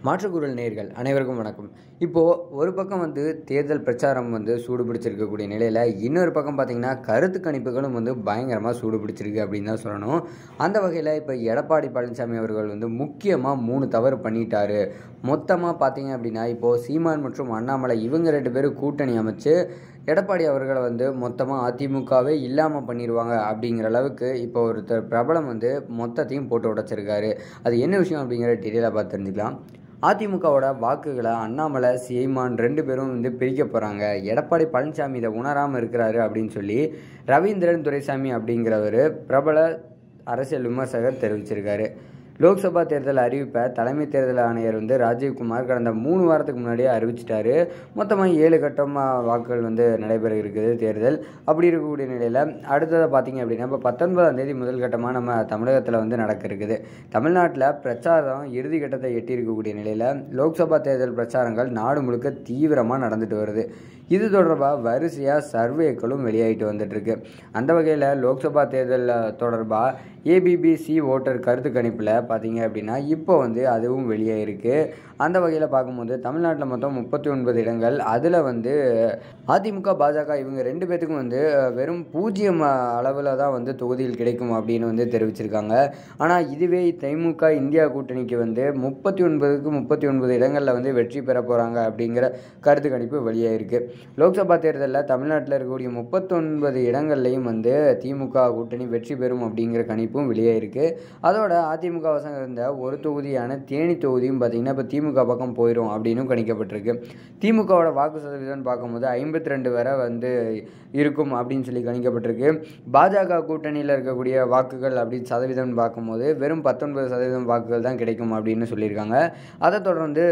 மாற்றுக்குரல் நேர்கள் அனைவருக்கும் வணக்கம் இப்போது ஒரு பக்கம் வந்து தேர்தல் பிரச்சாரம் வந்து சூடு பிடிச்சிருக்கக்கூடிய நிலையில் இன்னொரு பக்கம் பார்த்திங்கன்னா கருத்து கணிப்புகளும் வந்து பயங்கரமாக சூடு பிடிச்சிருக்கு அப்படின்னு தான் சொல்லணும் அந்த வகையில் இப்போ எடப்பாடி பழனிசாமி அவர்கள் வந்து முக்கியமாக மூணு தவறு பண்ணிட்டாரு மொத்தமாக பார்த்தீங்க அப்படின்னா இப்போது சீமான் மற்றும் அண்ணாமலை இவங்க ரெண்டு பேரும் கூட்டணி அமைச்சு எடப்பாடி அவர்களை வந்து மொத்தமாக அதிமுகவே இல்லாமல் பண்ணிடுவாங்க அப்படிங்கிற அளவுக்கு இப்போ ஒருத்தர் பிரபலம் வந்து மொத்தத்தையும் போட்டு உடைச்சிருக்காரு அது என்ன விஷயம் அப்படிங்கிற டீட்டெயிலாக பார்த்து தெரிஞ்சுக்கலாம் அதிமுகவோட வாக்குகளை அண்ணாமலை சீமான் ரெண்டு பேரும் வந்து பிரிக்க போகிறாங்க எடப்பாடி பழனிசாமி இதை உணராமல் இருக்கிறாரு அப்படின்னு சொல்லி ரவீந்திரன் துரைசாமி அப்படிங்கிறவர் பிரபல அரசியல் விமர்சகர் தெரிவிச்சிருக்காரு லோக்சபா தேர்தல் அறிவிப்பை தலைமை தேர்தல் ஆணையர் வந்து ராஜீவ்குமார் கடந்த மூணு வாரத்துக்கு முன்னாடியே அறிவிச்சிட்டாரு மொத்தமாக ஏழு கட்டமாக வாக்குகள் வந்து நடைபெற இருக்குது தேர்தல் அப்படி இருக்கக்கூடிய நிலையில் அடுத்ததை பார்த்தீங்க அப்படின்னா இப்போ பத்தொன்பதாம் தேதி முதல் கட்டமாக நம்ம தமிழகத்தில் வந்து நடக்க இருக்குது தமிழ்நாட்டில் பிரச்சாரம் இறுதி கட்டத்தை எட்டி இருக்கக்கூடிய நிலையில் லோக்சபா தேர்தல் பிரச்சாரங்கள் நாடு முழுக்க தீவிரமாக நடந்துட்டு வருது இது தொடர்பாக வரிசையாக சர்வேக்களும் வெளியாகிட்டு வந்துட்டுருக்கு அந்த வகையில் லோக்சபா தேர்தல் தொடர்பாக ஏபிபிசி ஓட்டர் கருத்து கணிப்பில் பார்த்தீங்க அப்படின்னா இப்போ வந்து அதுவும் வெளியாகிருக்கு அந்த வகையில் பார்க்கும்போது தமிழ்நாட்டில் மொத்தம் முப்பத்தி ஒன்பது இடங்கள் அதில் வந்து அதிமுக பாஜக இவங்க ரெண்டு பேத்துக்கும் வந்து வெறும் பூஜ்ஜியம் அளவில் தான் வந்து தொகுதியில் கிடைக்கும் அப்படின்னு வந்து தெரிவிச்சிருக்காங்க ஆனால் இதுவே திமுக இந்தியா கூட்டணிக்கு வந்து முப்பத்தி ஒன்பதுக்கு முப்பத்தி ஒன்பது இடங்களில் வந்து வெற்றி பெற போகிறாங்க அப்படிங்கிற கருத்து கணிப்பு வெளியாகிருக்கு லோக்சபா தேர்தலில் தமிழ்நாட்டில் இருக்கக்கூடிய முப்பத்தொன்பது இடங்கள்லையும் வந்து திமுக கூட்டணி வெற்றி பெறும் அப்படிங்கிற கணிப்பும் வெளியாகிருக்கு அதோட அதிமுக வசம் இருந்த ஒரு தொகுதியான தேனி தொகுதியும் பார்த்திங்கன்னா இப்போ திமுக பக்கம் போயிடும் அப்படின்னு கணிக்கப்பட்டிருக்கு திமுகவோட வாக்கு சதவீதம் பார்க்கும்போது ஐம்பத்தி ரெண்டு வரை வந்து இருக்கும் அப்படின்னு சொல்லி கணிக்கப்பட்டிருக்கு பாஜக கூட்டணியில் இருக்கக்கூடிய வாக்குகள் அப்படி சதவீதம் பார்க்கும்போது வெறும் பத்தொன்பது சதவீதம் வாக்குகள் தான் கிடைக்கும் அப்படின்னு சொல்லியிருக்காங்க அதை தொடர்ந்து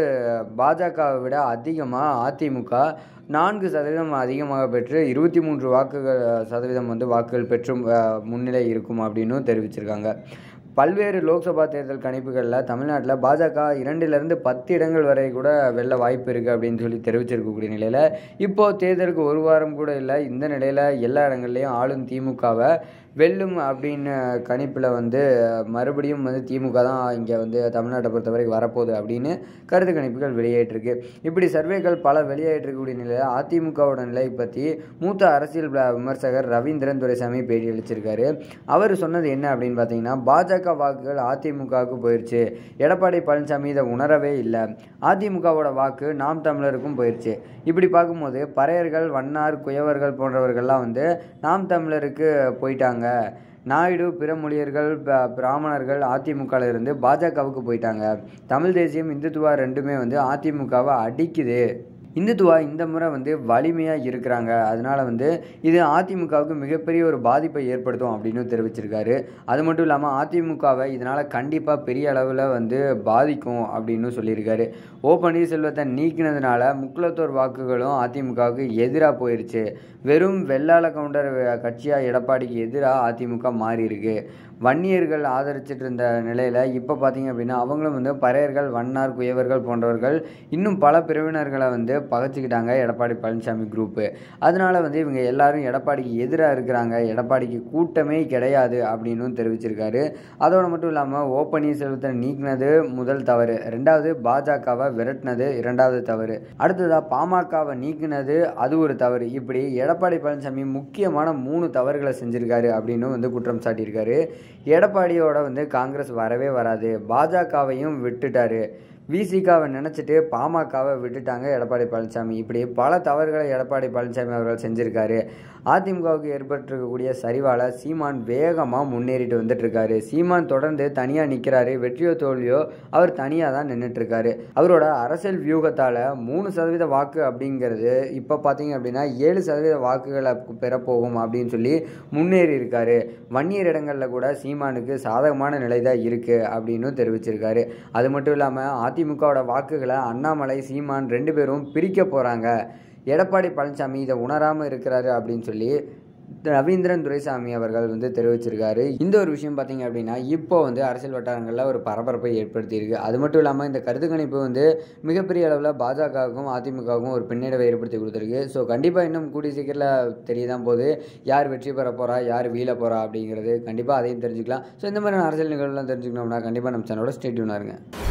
பாஜகவை விட அதிகமாக அதிமுக நான்கு சதவீதம் அதிகமாக பெற்று இருபத்தி மூன்று வாக்குகள் சதவீதம் வந்து வாக்குகள் பெற்று முன்னிலை இருக்கும் அப்படின்னு தெரிவிச்சிருக்காங்க பல்வேறு லோக்சபா தேர்தல் கணிப்புகளில் தமிழ்நாட்டில் பாஜக இரண்டிலிருந்து பத்து இடங்கள் வரை கூட வெல்ல வாய்ப்பு இருக்குது அப்படின்னு சொல்லி தெரிவிச்சிருக்கக்கூடிய நிலையில் இப்போது தேர்தலுக்கு ஒரு வாரம் கூட இல்லை இந்த நிலையில் எல்லா இடங்கள்லையும் ஆளும் திமுகவை வெல்லும் அப்படின்னு கணிப்பில் வந்து மறுபடியும் வந்து திமுக தான் இங்கே வந்து தமிழ்நாட்டை பொறுத்த வரைக்கும் வரப்போகுது அப்படின்னு கருத்து கணிப்புகள் வெளியேற்றிருக்கு இப்படி சர்வேக்கள் பல வெளியேற்றக்கூடிய நிலையில் அதிமுகவோட நிலை பற்றி மூத்த அரசியல் விமர்சகர் ரவீந்திரன் துரைசாமி பேட்டி அளிச்சிருக்காரு அவர் சொன்னது என்ன அப்படின்னு பார்த்தீங்கன்னா பாஜக வாக்குகள் அதிமுகவுக்கு போயிடுச்சு எடப்பாடி பழனிசாமி இதை உணரவே இல்லை அதிமுகவோட வாக்கு நாம் தமிழருக்கும் போயிடுச்சு இப்படி பார்க்கும்போது பறையர்கள் வண்ணார் குயவர்கள் போன்றவர்கள்லாம் வந்து நாம் தமிழருக்கு போயிட்டாங்க நாயுடு பிற மொழியர்கள் பிராமணர்கள் அதிமுகவில் இருந்து பாஜகவுக்கு போயிட்டாங்க தமிழ் தேசியம் இந்துத்துவா ரெண்டுமே வந்து அதிமுகவை அடிக்குது இந்துத்துவா இந்த முறை வந்து வலிமையாக இருக்கிறாங்க அதனால் வந்து இது அதிமுகவுக்கு மிகப்பெரிய ஒரு பாதிப்பை ஏற்படுத்தும் அப்படின்னு தெரிவிச்சிருக்காரு அது மட்டும் இல்லாமல் அதிமுகவை இதனால் கண்டிப்பாக பெரிய அளவில் வந்து பாதிக்கும் அப்படின்னு சொல்லியிருக்காரு ஓ பன்னீர்செல்வத்தை நீக்கினதுனால முக்குலத்தோர் வாக்குகளும் அதிமுகவுக்கு எதிராக போயிடுச்சு வெறும் வெள்ளாள கவுண்டர் கட்சியாக எடப்பாடிக்கு எதிராக அதிமுக மாறி இருக்கு வன்னியர்கள் ஆதரிச்சிட்டு இருந்த நிலையில் இப்போ பார்த்தீங்க அப்படின்னா அவங்களும் வந்து பறையர்கள் வண்ணார் குயவர்கள் போன்றவர்கள் இன்னும் பல பிரிவினர்களை வந்து பகச்சிக்கிட்டாங்க எடப்பாடி பழனிசாமி குரூப்பு அதனால வந்து இவங்க எல்லாரும் எடப்பாடிக்கு எதிராக இருக்கிறாங்க எடப்பாடிக்கு கூட்டமே கிடையாது அப்படின்னு தெரிவிச்சிருக்காரு அதோட மட்டும் இல்லாமல் ஓ பன்னீர்செல்வத்தை நீக்கினது முதல் தவறு ரெண்டாவது பாஜகவை விரட்டினது இரண்டாவது தவறு அடுத்ததாக பாமகவை நீக்கினது அது ஒரு தவறு இப்படி எடப்பாடி பழனிசாமி முக்கியமான மூணு தவறுகளை செஞ்சிருக்காரு அப்படின்னு வந்து குற்றம் சாட்டியிருக்காரு எடப்பாடியோட வந்து காங்கிரஸ் வரவே வராது பாஜகவையும் விட்டுட்டாரு விசிகாவை நினச்சிட்டு பாமகவை விட்டுட்டாங்க எடப்பாடி பழனிசாமி இப்படி பல தவறுகளை எடப்பாடி பழனிசாமி அவர்கள் செஞ்சுருக்காரு அதிமுகவுக்கு ஏற்பட்டிருக்கக்கூடிய சரிவால் சீமான் வேகமாக முன்னேறிட்டு வந்துட்டுருக்காரு சீமான் தொடர்ந்து தனியாக நிற்கிறாரு வெற்றியோ தோல்வியோ அவர் தனியாக தான் நின்றுட்டுருக்காரு அவரோட அரசியல் வியூகத்தால் மூணு சதவீத வாக்கு அப்படிங்கிறது இப்போ பார்த்தீங்க அப்படின்னா ஏழு சதவீத வாக்குகளை பெறப்போகும் அப்படின்னு சொல்லி முன்னேறி இருக்காரு வன்னியர் இடங்களில் கூட சீமானுக்கு சாதகமான நிலை தான் இருக்குது அப்படின்னு தெரிவிச்சிருக்காரு அது மட்டும் இல்லாமல் அதிமுகவோட வாக்குகளை அண்ணாமலை சீமான் ரெண்டு பேரும் பிரிக்க போகிறாங்க எடப்பாடி பழனிசாமி இதை உணராமல் இருக்கிறாரு அப்படின்னு சொல்லி ரவீந்திரன் துரைசாமி அவர்கள் வந்து தெரிவிச்சிருக்காரு இந்த ஒரு விஷயம் பார்த்தீங்க அப்படின்னா இப்போ வந்து அரசியல் வட்டாரங்களில் ஒரு பரபரப்பை ஏற்படுத்தியிருக்கு அது மட்டும் இல்லாமல் இந்த கருத்து கணிப்பு வந்து மிகப்பெரிய அளவில் பாஜகவுக்கும் அதிமுகவுக்கும் ஒரு பின்னடைவை ஏற்படுத்தி கொடுத்துருக்கு ஸோ கண்டிப்பாக இன்னும் கூடிய சீக்கிரத்தில் தெரிய தான் போது யார் வெற்றி பெற போகிறா யார் வீழ போகிறா அப்படிங்கிறது கண்டிப்பாக அதையும் தெரிஞ்சுக்கலாம் ஸோ இந்த மாதிரியான அரசியல் நிகழ்வுலாம் தெரிஞ்சுக்கணும்னா கண்டிப்பாக நம்ம சேனலோட ஸ்டேட்யூனாக இருங்க